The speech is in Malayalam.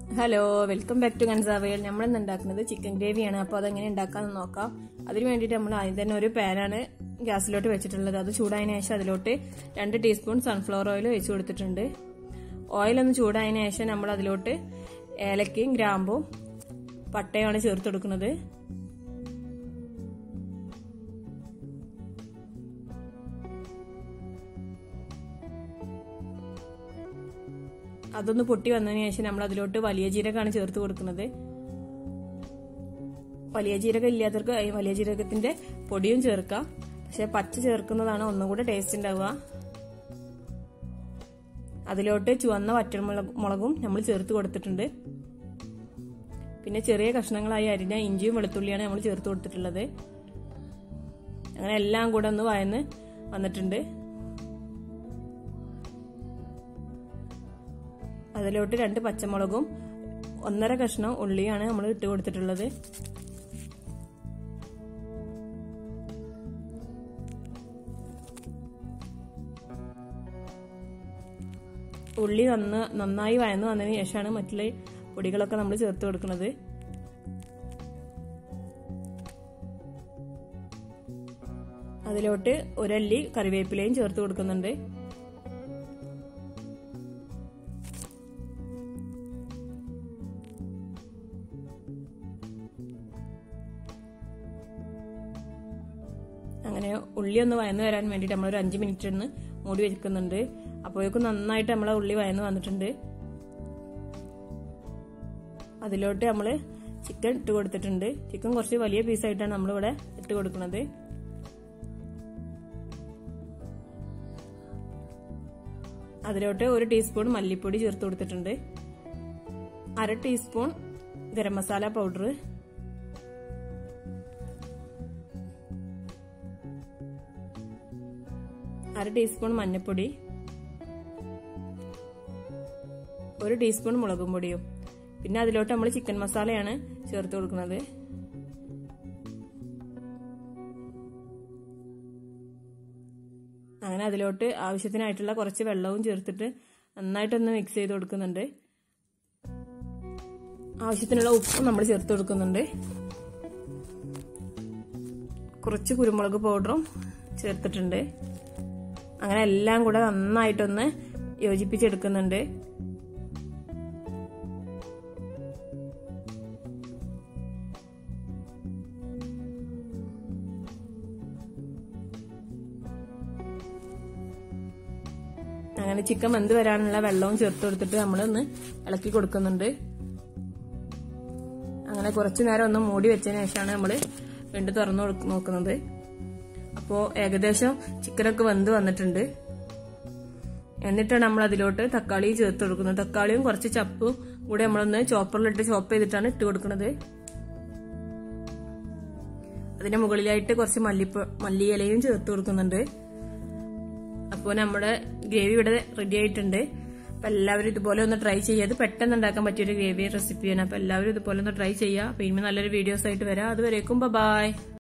ഹലോ വെൽക്കം ബാക്ക് ടു കൻസാവയൽ നമ്മൾ ഇന്ന് ഉണ്ടാക്കുന്നത് ചിക്കൻ ഗ്രേവിയാണ് അപ്പോൾ അതെങ്ങനെ ഉണ്ടാക്കാമെന്ന് നോക്കാം അതിന് വേണ്ടിയിട്ട് നമ്മൾ ആദ്യം തന്നെ ഒരു പാനാണ് ഗ്യാസിലോട്ട് വെച്ചിട്ടുള്ളത് അത് ചൂടായതിനു ശേഷം അതിലോട്ട് രണ്ട് ടീസ്പൂൺ സൺഫ്ലവർ ഓയിൽ വെച്ച് കൊടുത്തിട്ടുണ്ട് ഓയിൽ ഒന്ന് ചൂടായതിനു ശേഷം നമ്മൾ അതിലോട്ട് ഏലക്കയും ഗ്രാമ്പും പട്ടയുമാണ് ചേർത്ത് കൊടുക്കുന്നത് അതൊന്ന് പൊട്ടി വന്നതിന് ശേഷം നമ്മൾ അതിലോട്ട് വലിയ ജീരകമാണ് ചേർത്ത് കൊടുക്കുന്നത് വലിയ ജീരകം ഇല്ലാത്തവർക്ക് വലിയ ജീരകത്തിന്റെ പൊടിയും ചേർക്കാം പക്ഷെ പച്ച ചേർക്കുന്നതാണ് ഒന്നും കൂടെ ടേസ്റ്റ് ഉണ്ടാവുക അതിലോട്ട് ചുവന്ന വറ്റൽമുളക് മുളകും നമ്മൾ ചേർത്ത് കൊടുത്തിട്ടുണ്ട് പിന്നെ ചെറിയ കഷ്ണങ്ങളായി അരിഞ്ഞ ഇഞ്ചിയും വെളുത്തുള്ളിയാണ് നമ്മൾ ചേർത്ത് കൊടുത്തിട്ടുള്ളത് അങ്ങനെ എല്ലാം കൂടെ ഒന്ന് വയന്ന് വന്നിട്ടുണ്ട് അതിലോട്ട് രണ്ട് പച്ചമുളകും ഒന്നര കഷ്ണം ഉള്ളിയാണ് നമ്മൾ ഇട്ട് കൊടുത്തിട്ടുള്ളത് ഉള്ളി നന്ന് നന്നായി വയന്ന് വന്നതിന് ശേഷമാണ് മറ്റുള്ള പൊടികളൊക്കെ നമ്മൾ ചേർത്ത് കൊടുക്കുന്നത് അതിലോട്ട് ഒരല്ലി കറിവേപ്പിലയും ചേർത്ത് കൊടുക്കുന്നുണ്ട് അങ്ങനെ ഉള്ളി ഒന്ന് വയന്ന് വരാൻ വേണ്ടിയിട്ട് നമ്മൾ ഒരു അഞ്ച് മിനിറ്റ് ഒന്ന് മൂടി വെക്കുന്നുണ്ട് അപ്പോഴേക്കും നന്നായിട്ട് നമ്മളെ ഉള്ളി വയന്ന് വന്നിട്ടുണ്ട് അതിലോട്ട് നമ്മൾ ചിക്കൻ ഇട്ട് കൊടുത്തിട്ടുണ്ട് ചിക്കൻ കുറച്ച് വലിയ പീസായിട്ടാണ് നമ്മളിവിടെ ഇട്ട് കൊടുക്കുന്നത് അതിലോട്ട് ഒരു ടീസ്പൂൺ മല്ലിപ്പൊടി ചേർത്ത് കൊടുത്തിട്ടുണ്ട് അര ടീസ്പൂൺ ഗരം മസാല പൗഡർ അര ടീസ്പൂൺ മഞ്ഞൾപ്പൊടി ഒരു ടീസ്പൂൺ മുളകും പൊടിയും പിന്നെ അതിലോട്ട് നമ്മൾ ചിക്കൻ മസാലയാണ് ചേർത്ത് കൊടുക്കുന്നത് അങ്ങനെ അതിലോട്ട് ആവശ്യത്തിനായിട്ടുള്ള കുറച്ച് വെള്ളവും ചേർത്തിട്ട് നന്നായിട്ടൊന്ന് മിക്സ് ചെയ്ത് കൊടുക്കുന്നുണ്ട് ആവശ്യത്തിനുള്ള ഉപ്പും നമ്മൾ ചേർത്ത് കൊടുക്കുന്നുണ്ട് കുറച്ച് കുരുമുളക് പൗഡറും ചേർത്തിട്ടുണ്ട് അങ്ങനെ എല്ലാം കൂടെ നന്നായിട്ടൊന്ന് യോജിപ്പിച്ചെടുക്കുന്നുണ്ട് അങ്ങനെ ചിക്കൻ വെന്ത് വരാനുള്ള വെള്ളവും ചേർത്ത് കൊടുത്തിട്ട് നമ്മളൊന്ന് ഇളക്കി കൊടുക്കുന്നുണ്ട് അങ്ങനെ കുറച്ചു നേരം ഒന്ന് മൂടി വെച്ചതിന് ശേഷമാണ് നമ്മൾ വീണ്ടും തുറന്നു നോക്കുന്നത് അപ്പോൾ ഏകദേശം ചിക്കനൊക്കെ വെന്ത് വന്നിട്ടുണ്ട് എന്നിട്ടാണ് നമ്മൾ അതിലോട്ട് തക്കാളി ചേർത്ത് കൊടുക്കുന്നത് തക്കാളിയും കുറച്ച് ചപ്പും കൂടെ നമ്മളൊന്ന് ചോപ്പറിലിട്ട് ചോപ്പ് ചെയ്തിട്ടാണ് ഇട്ട് കൊടുക്കുന്നത് അതിന്റെ മുകളിലായിട്ട് കുറച്ച് മല്ലിപ്പ മല്ലിയിലയും ചേർത്ത് കൊടുക്കുന്നുണ്ട് അപ്പോൾ നമ്മുടെ ഗ്രേവി ഇവിടെ റെഡി ആയിട്ടുണ്ട് അപ്പൊ എല്ലാവരും ഇതുപോലെ ഒന്ന് ട്രൈ ചെയ്യുക അത് പെട്ടെന്ന് ഉണ്ടാക്കാൻ പറ്റിയൊരു ഗ്രേവി റെസിപ്പിയാണ് അപ്പൊ എല്ലാവരും ഇതുപോലെ ഒന്ന് ട്രൈ ചെയ്യുക അപ്പൊ ഇനി നല്ലൊരു വീഡിയോസ് ആയിട്ട് വരാം അതുവരേക്കും ബൈ